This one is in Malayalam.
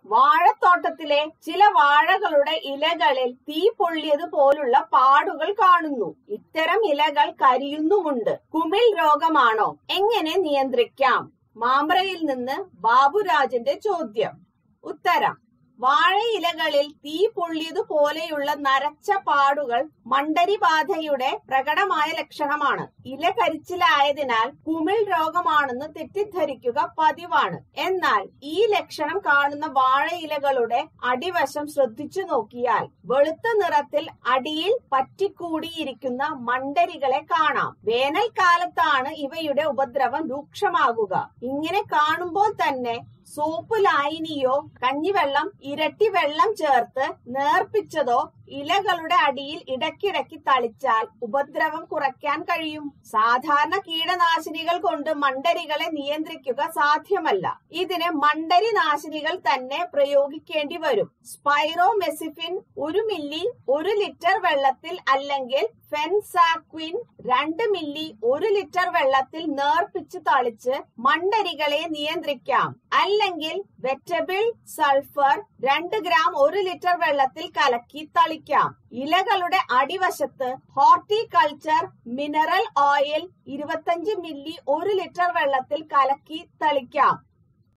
വാഴത്തോട്ടത്തിലെ ചില വാഴകളുടെ ഇലകളിൽ തീ പൊള്ളിയത് പോലുള്ള പാടുകൾ കാണുന്നു ഇത്തരം ഇലകൾ കരിയുന്നുമുണ്ട് കുമിൾ രോഗമാണോ എങ്ങനെ നിയന്ത്രിക്കാം മാമ്പ്രയിൽ നിന്ന് ബാബുരാജിന്റെ ചോദ്യം ഉത്തരം വാഴയിലകളിൽ തീ പൊള്ളിയതുപോലെയുള്ള നരച്ച പാടുകൾ മണ്ടരിബാധയുടെ പ്രകടമായ ലക്ഷണമാണ് ഇല കരിച്ചിലായതിനാൽ കുമിൾ രോഗമാണെന്ന് തെറ്റിദ്ധരിക്കുക പതിവാണ് എന്നാൽ ഈ ലക്ഷണം കാണുന്ന വാഴയിലകളുടെ അടിവശം ശ്രദ്ധിച്ചു നോക്കിയാൽ വെളുത്ത നിറത്തിൽ അടിയിൽ പറ്റിക്കൂടിയിരിക്കുന്ന മണ്ടരികളെ കാണാം വേനൽക്കാലത്താണ് ഇവയുടെ ഉപദ്രവം രൂക്ഷമാകുക ഇങ്ങനെ കാണുമ്പോൾ തന്നെ സോപ്പ് ലായനിയോ കഞ്ഞിവെള്ളം ഇരട്ടി വെള്ളം ചേർത്ത് നേർപ്പിച്ചതോ ഇലകളുടെ അടിയിൽ ഇടയ്ക്കിടയ്ക്ക് തളിച്ചാൽ ഉപദ്രവം കുറയ്ക്കാൻ കഴിയും സാധാരണ കീടനാശിനികൾ കൊണ്ട് മണ്ടരികളെ നിയന്ത്രിക്കുക സാധ്യമല്ല ഇതിന് മണ്ടരി നാശിനികൾ തന്നെ പ്രയോഗിക്കേണ്ടി വരും സ്പൈറോമെസിഫിൻ ഒരു മില്ലി ഒരു ലിറ്റർ വെള്ളത്തിൽ അല്ലെങ്കിൽ ഫെൻസാക്വിൻ രണ്ട് മില്ലി ഒരു ലിറ്റർ വെള്ളത്തിൽ നേർപ്പിച്ച് തളിച്ച് മണ്ടരികളെ നിയന്ത്രിക്കാം അല്ലെങ്കിൽ വെറ്റബിൾ സൾഫർ രണ്ട് ഗ്രാം ഒരു ലിറ്റർ വെള്ളത്തിൽ കലക്കി തളിക്കാം ഇലകളുടെ അടിവശത്ത് ഹോർട്ടികൾച്ചർ മിനറൽ ഓയിൽ ഇരുപത്തഞ്ച് മില്ലി ഒരു ലിറ്റർ വെള്ളത്തിൽ കലക്കി തളിക്കാം